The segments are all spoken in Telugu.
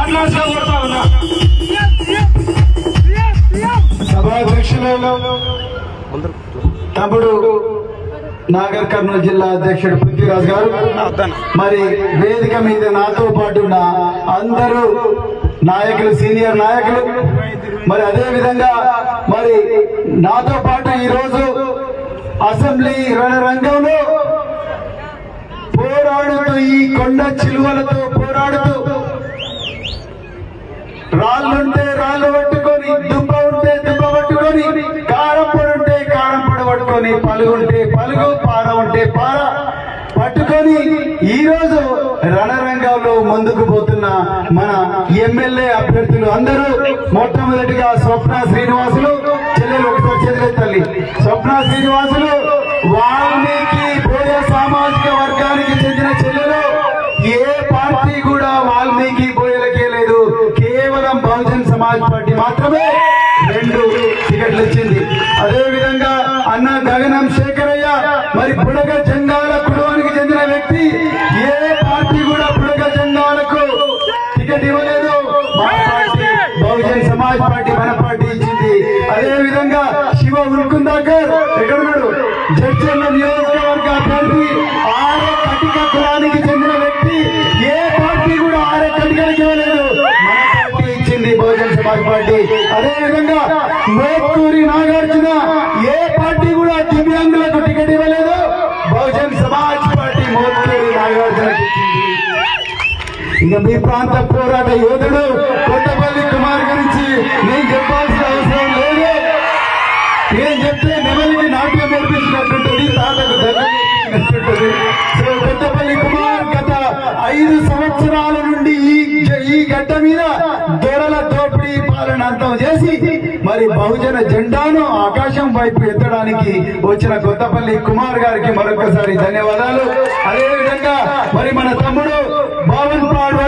అడ్వాన్స్ గా కొడతా ఉన్నా సభాధ్యక్షులలో తమ్ముడు నాగర్ కర్నూలు జిల్లా అధ్యక్షుడు పృథ్వీరాజ్ గారు మరి వేదిక మీద నాతో పాటు ఉన్న అందరూ నాయకులు సీనియర్ నాయకులు మరి అదే విధంగా మరి నాతో పాటు ఈ రోజు అసెంబ్లీ రణరంగంలో పోరాడుతూ ఈ కొండ చిలువలతో పోరాడుతూ రాళ్ళుంటే రాళ్ళు పట్టుకొని దుబ్బ ఉంటే దుబ్బ పట్టుకొని కారం పొడి ఉంటే కారం పొడి పట్టుకొని పలుగుంటే పలుగు పార ఉంటే పార పట్టుకొని ఈ రోజు రణరంగంలో ముందుకు పోతున్న మన ఎమ్మెల్యే అభ్యర్థులు అందరూ మొట్టమొదటిగా స్వప్న శ్రీనివాసులు చెల్లెలు ఒకసారి చెల్లెలు తల్లి స్వప్న శ్రీనివాసులు వాల్మీకి బోయ సామాజిక వర్గానికి చెందిన చెల్లెలు ఏ పార్టీ కూడా వాల్మీకి బోయలకే లేదు కేవలం బహుజన్ సమాజ్ పార్టీ మాత్రమే రెండు టికెట్లు ఇచ్చింది అదే విధంగా అన్న గగనం శేఖరయ్య మరి బుడగ జెండాల కుటుంబానికి చెందిన వ్యక్తి ఏ పార్టీ కూడా బుడగ జెండాలకు టికెట్ ఇవ్వలేదు మా పార్టీ బహుజన్ సమాజ్ పార్టీ మన పార్టీ ఇచ్చింది అదే విధంగా శివ ఉల్కుందాకర్ ఎక్కడున్నాడు జడ్చర్ల నియోజకవర్గ అభ్యర్థి ఆరే కటిక కులానికి చెందిన వ్యక్తి ఏ పార్టీ కూడా ఆరే కటికలకు ఇవ్వలేదు మన పార్టీ ఇచ్చింది బహుజన్ సమాజ్ పార్టీ అదే విధంగా మోత్కూరి నాగార్జున ఏ పార్టీ కూడా దివ్యాంగులకు టికెట్ ఇవ్వలేదు బహుజన్ సమాజ్ పార్టీ మోత్కూరి నాగార్జునకి ఇచ్చింది ఇంకా మీ ప్రాంత పోరాట యోధుడు కొత్తపల్లి కుమార్ గురించి నేను చెప్పాల్సిన అవసరం లేదు నేను చెప్తే నెమలికి నాట్యం నేర్పించినట్టుంటది తాతకు ధర్మం నేర్పించినట్టుంటది సో కొత్తపల్లి కుమార్ గత ఐదు సంవత్సరాల నుండి ఈ ఈ గడ్డ మీద దొరల దోపిడీ పాలన అంతం చేసి మరి బహుజన జెండాను ఆకాశం వైపు ఎత్తడానికి వచ్చిన కొత్తపల్లి కుమార్ గారికి మరొకసారి ధన్యవాదాలు అదే విధంగా మరి మన తమ్ముడు బావన్ పాడ్వాడి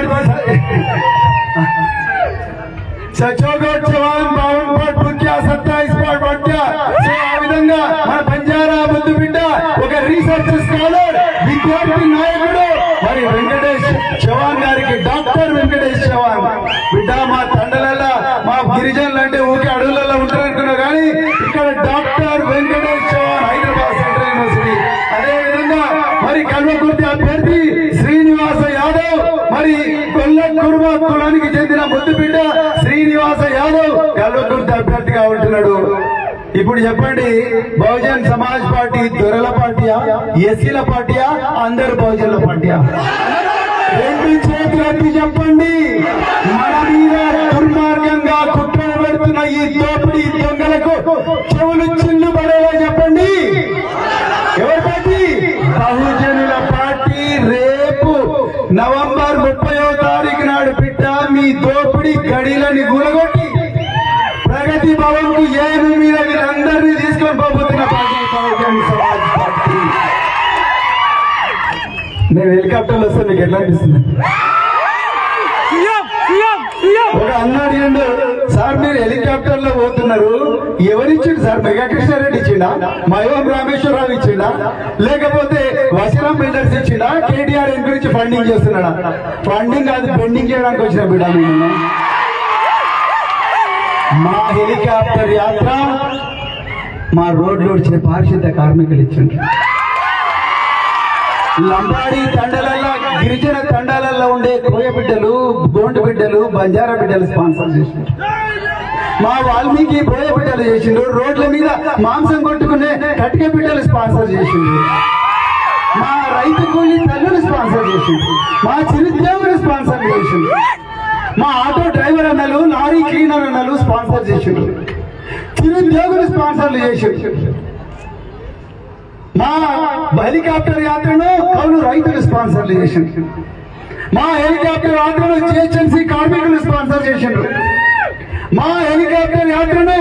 సచోగోట్ జవాన్ బావన్ పాట్ ముఖ్య సత్తాయిస్ పాట్ పట్ట సో ఆ విధంగా మన బంజారా ముద్దు బిడ్డ ఒక రీసెర్చ్ స్కాలర్ విద్యార్థి నాయకుడు మరి వెంకటేష్ చవాన్ గారికి డాక్టర్ వెంకటేష్ చవాన్ బిడ్డ మా తండలలో మా గిరిజనులు అంటే ఊకే అడవులలో ఉంటారనుకున్నా కానీ ఇక్కడ doctor Venkatesh Chavan Hyderabad central university అదే విధంగా మరి కల్వకుర్తి అభ్యర్థి శ్రీనివాస యాదవ్ మరి కొల్ల కుర్మ కులానికి చెందిన ముద్దు బిడ్డ శ్రీనివాస యాదవ్ కల్వకుర్తి అభ్యర్థిగా ఉంటున్నాడు ఇప్పుడు చెప్పండి బహుజన్ సమాజ్ పార్టీ దొరల పార్టీయా ఎస్సీల పార్టీయా అందరు బహుజన్ల పార్టీయా రెండు చేతులు ఎత్తి చెప్పండి మన మీద దుర్మార్గంగా కుట్ర పెడుతున్న ఈ దోపిడీ దొంగలకు చెవులు చిల్లు పడేలా చెప్పండి ఎవరి పార్టీ బహుజనుల పార్టీ రేపు నవంబర్ ముప్పయో తారీఖు నాడు బిడ్డ మీ దోపిడీ గడిలని గులగొట్టి ప్రగతి భవన్ కు ఏమి మీద వీరందరినీ తీసుకొని పోబోతున్న పార్టీ బహుజన్ సమాజ్ పార్టీ నేను హెలికాప్టర్లో వస్తే మీకు ఎట్లా అనిపిస్తుంది ఒక అన్న అడిగిండు సార్ మీరు హెలికాప్టర్ లో పోతున్నారు ఎవరిచ్చిండు సార్ మెగాకృష్ణారెడ్డి ఇచ్చిండా మయోం రామేశ్వరరావు ఇచ్చిండా లేకపోతే వసీరాం బిల్డర్స్ ఇచ్చిండా కేటీఆర్ గురించి ఫండింగ్ చేస్తున్నాడా ఫండింగ్ కాదు బెండింగ్ చేయడానికి వచ్చిన బిడ్డ నేను మా హెలికాప్టర్ యాత్ర మా రోడ్లు వచ్చే పారిశుద్ధ కార్మికులు ఇచ్చిండ్రు లంబాడి తండలల్లో గిరిజన తండాలలో ఉండే కోయ బిడ్డలు గోండు బిడ్డలు బంజారా బిడ్డలు స్పాన్సర్ చేసిండ్రు మా వాల్మీకి బోయ బిడ్డలు చేసిండ్రు రోడ్ల మీద మాంసం కొట్టుకునే కటిక బిడ్డలు స్పాన్సర్ చేసిండ్రు మా రైతు కూలి తల్లులు స్పాన్సర్ చేసిండ్రు మా చిరుద్యోగులు స్పాన్సర్ చేసిండ్రు మా ఆటో డ్రైవర్ అన్నలు లారీ క్లీనర్ అన్నలు స్పాన్సర్ చేసిండ్రు చిరుద్యోగులు స్పాన్సర్లు చేసిండ్రు మా హెలికాప్టర్ యాత్రను కౌలు రైతులు స్పాన్సర్లు చేసిండ్రు మా హెలికాప్టర్ యాత్రను జిహెచ్ఎంసీ కార్మికులు స్పాన్సర్ చేసిండ్రు మా హెలికాప్టర్ యాత్రను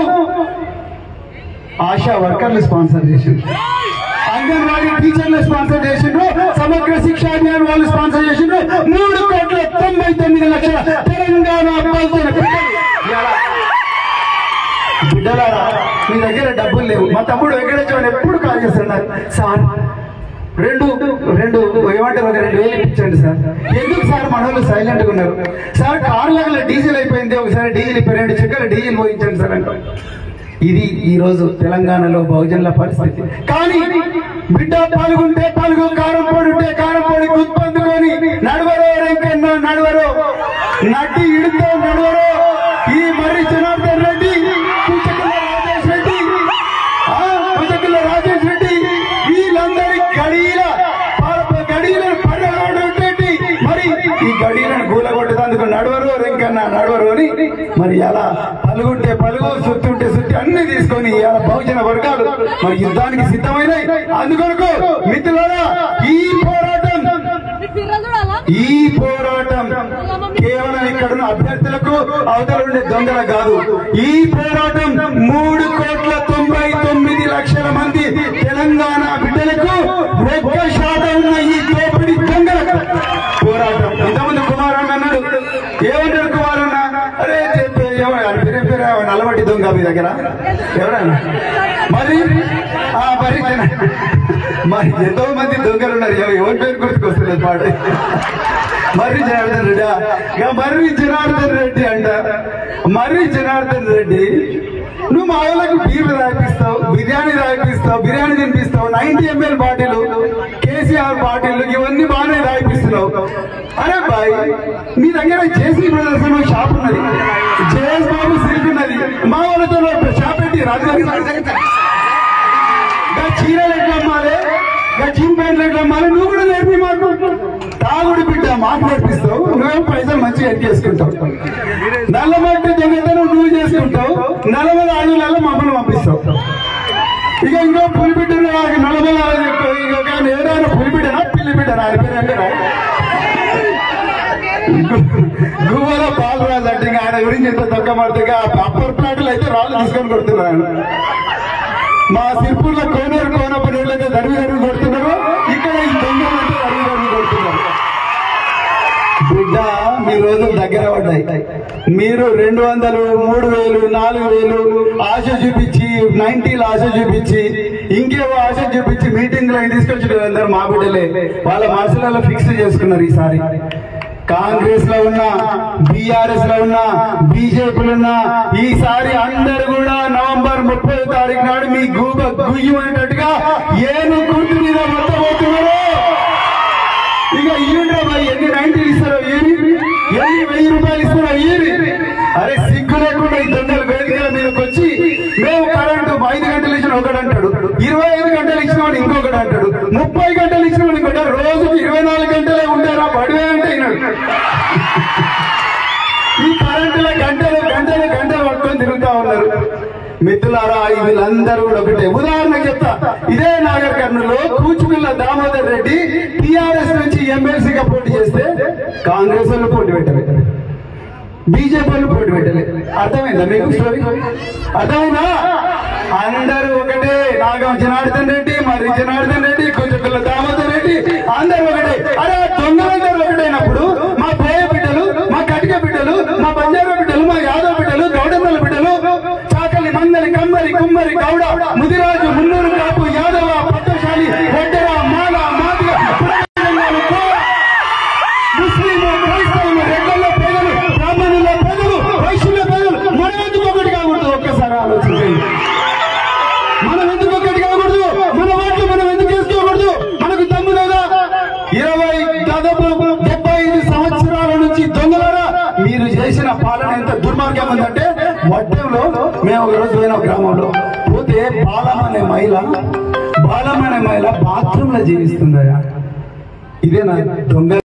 ఆశా వర్కర్లు స్పాన్సర్ చేసిండ్రు అంగన్వాడీ టీచర్లు స్పాన్సర్ చేసిండ్రు సమగ్ర శిక్ష అభియాన్ వాళ్ళు స్పాన్సర్ చేసిండ్రు మూడు కోట్ల తొంభై తొమ్మిది లక్షల తెలంగాణ అబ్బాయిలతో పిల్లలు ఇవాళ బిడ్డలారా మీ దగ్గర డబ్బులు లేవు మా తమ్ముడు వెంకటేశ్వర ఎప్పుడు కాల్ చేస్తున్నాడు సార్ రెండు రెండు ఏమంటారు ఒక రెండు వేలు ఇప్పించండి సార్ ఎందుకు సార్ మన వాళ్ళు సైలెంట్ గా ఉన్నారు సార్ కార్లలో డీజిల్ అయిపోయింది ఒకసారి డీజిల్ ఇప్పి రెండు చెక్కల డీజిల్ పోయించండి సార్ అంటారు ఇది ఈ రోజు తెలంగాణలో బహుజనుల పరిస్థితి కానీ బిడ్డ పాల్గొంటే పాల్గొ కారం పొడి ఉంటే కారం పొడి గుర్తుపందుకొని నడవరో రేంకన్నా నడవరో నటి ఇడితో నడవరో ఈ మర్రి జనార్దన్ రెడ్డి కుచకుల రాజేష్ రెడ్డి ఆ, కుచకుల రాజేష్ రెడ్డి వీళ్ళందరి గడియల పాల- గడియలను పడగొట్టేటి మరి ఈ గడియలను కూలగొట్టేందుకు నడవరు రేంకన్నా నడవరు అని మరి అలా పలుగుంటే పలుగు సుత్తుంటే సుత్తి అన్ని తీసుకొని ఇలా బహుజన వర్గాలు మరి యుద్ధానికి సిద్ధమైనాయి అందుకొరకు మిత్రులారా ఈ పోరాటం మీ పిల్లలు చూడాలా ఈ పోరాటం కేవలం ఇక్కడున్న అభ్యర్థులకు అవతల ఉండే దొంగల కాదు ఈ పోరాటం మూడు కోట్ల తొంభై తొమ్మిది లక్షల మంది తెలంగాణ బిడ్డలకు ఒక్క శాతం ఉన్న ఈ దోపిడి దొంగలకు పోరాటం ఇంతమంది కుమారన్న అన్నాడు ఏమన్నాడు కుమారన్న అరే చెప్పు, ఏమో- ఆయన పేరు ఏం పేరు ఏమో నల్లబట్టి దొంగ మీ దగ్గర ఎవరన్నా మరి ఆ మరి మరి ఎంతో మంది దొంగలు ఉన్నారు ఎవ- ఎవరి పేరు గుర్తుకొస్తలేదు పాట మర్రి జనార్దన్ రెడ్డి ఇక మర్రి జనార్దన్ రెడ్డి అంట మర్రి జనార్దన్ రెడ్డి నువ్వు మా వాళ్ళకు బీర్లు తాగిపిస్తావు బిర్యానీ తాగిపిస్తావు బిర్యానీ తినిపిస్తావు ninety ML bottle KCR bottle ఇవన్నీ బాగానే తాగిపిస్తున్నావు అరే బాయ్ మీ దగ్గర జేసీ బ్రదర్స్ అనే షాప్ ఉన్నది జేఎస్ బాబు సిల్క్ ఉన్నది మా వాళ్ళతో షాప్ పెట్టి రాజధాని ఇంకా చీరలు ఎట్లా అమ్మాలి ఇంకా జీన్ ప్యాంట్లు ఎట్లా అమ్మాలి నువ్వు కూడా నేర్పి మాకు తాగుడు బిడ్డ మాకు నేర్పిస్తావు నువ్వేం పైసలు మంచిగా చేసుకుంటావు నల్లమట్టి దొంగతనం నువ్వు చేసుకుంటావు నలభై ఆడులలో మమ్మల్ని పంపిస్తావు ఇక ఇంకో పులిబిడ్డ నలభై ఇంకొక ఎవరైనా పులిబిడ్డనా పిల్లి బిడ్డనా ఆయన పేరు ఏం పేరా? గువ్వల బాలరాజు అంటే ఇంకా ఆయన గురించి ఎంత తొక్కమాడుతుంది అప్పర్ ప్లాట్లు అయితే రాళ్ళు తీసుకొని కొడుతున్నాడు ఆయన మా సిర్పూర్లో కోనేరు కోనప్ప నీళ్ళైతే దరివి దరివి కొడుతున్నారు ఇక్కడ ఈ దొంగలు అంటే దరివి దరివి కొడుతున్నారు బిడ్డ మీ రోజులు దగ్గర పడ్డాయి మీరు రెండు వందలు మూడు వేలు నాలుగు వేలు ఆశ చూపించి నైన్టీలు ఆశ చూపించి ఇంకేవో ఆశ చూపించి మీటింగ్ లో తీసుకొచ్చిన అందరు మా బిడ్డలే వాళ్ళ మనసులలో ఫిక్స్ చేసుకున్నారు ఈసారి కాంగ్రెస్ లో ఉన్న బీఆర్ఎస్ లో ఉన్న బీజేపీలో ఉన్న ఈసారి అందరు కూడా నవంబర్ ముప్పై తారీఖు నాడు మీ గూబ గుయ్యమనేటట్టుగా ఏను గుర్తు మీద మొత్తబోతున్నారు ఇక ఇయ్యండి మరి ఎన్ని నైన్టీలు ఇస్తారో ఏమి ఎన్ని వెయ్యి రూపాయలు ఇస్తారో ఏమి అరే సిగ్గు లేకుండా ఈ దొంగలు వేదికల మీదకి వచ్చి మేము కరెంటు ఐదు గంటలు ఇచ్చిన ఒకటి అంటాడు ఇరవై ఐదు గంటలు ఇచ్చిన వాడు ఇంకొకటి అంటాడు ముప్పై గంటలు ఇచ్చిన వాడు ఇంకొకటి రోజుకి ఇరవై నాలుగు గంటలే ఉంటారా బడివే అంటే ఈనాడు. ఈ కరెంటుల గంటలు గంటలు గంటలు పట్టుకొని తిరుగుతా ఉన్నారు మిత్రులారా ఈ వీళ్ళందరూ కూడా ఒకటే ఉదాహరణకు చెప్తా ఇదే నాగర్ కర్నూలులో కూచుకుల్ల దామోదర్ రెడ్డి టిఆర్ఎస్ నుంచి ఎమ్మెల్సీగా పోటీ చేస్తే కాంగ్రెస్ వాళ్ళు పోటీ పెట్టారు బీజేపీ వాళ్ళు పోటీ పెట్టలే అర్థమైందా మీకు స్టోరీ అర్థమైందా అందరూ ఒకటే నాగం జనార్దన్ రెడ్డి మరి జనార్దన్ రెడ్డి కొంచెం దామోదర్ రెడ్డి అందరూ ఒకటే అరే ఆ దొంగలందరూ ఒకటైనప్పుడు మా పోయ బిడ్డలు మా కటిక బిడ్డలు మా బంజారా బిడ్డలు మా యాదవ్ బిడ్డలు గౌడమ్మల బిడ్డలు చాకలి మంగలి కమ్మరి కుమ్మరి గౌడ ముదిరాజు మున్నూరు కాపు యాదవ పట్టశాలి వడ్డెర మాల మాదిగ పుట్టగొంగలు, కోల, ముస్లింలు క్రైస్తవులు రెడ్లలో పేదలు బ్రాహ్మణుల పేదలు వైశ్యుల పేదలు మనం ఎందుకు ఒకటి కాకూడదు ఒక్కసారి ఆలోచించండి మనం ఎందుకు ఒకటి కాకూడదు మన వాటిని మనం ఎందుకు చేసుకోకూడదు మనకు దమ్ము లేదా ఇరవై దాదాపు డెబ్బై ఐదు సంవత్సరాల నుంచి దొంగలారా మీరు చేసిన పాలన ఎంత దుర్మార్గం ఉందంటే వడ్డంలో మేము ఒక రోజు పోయిన గ్రామంలో పోతే బాలం అనే మహిళ బాలం అనే మహిళ బాత్రూమ్ లో జీవిస్తుందయా ఇదే నా దొంగ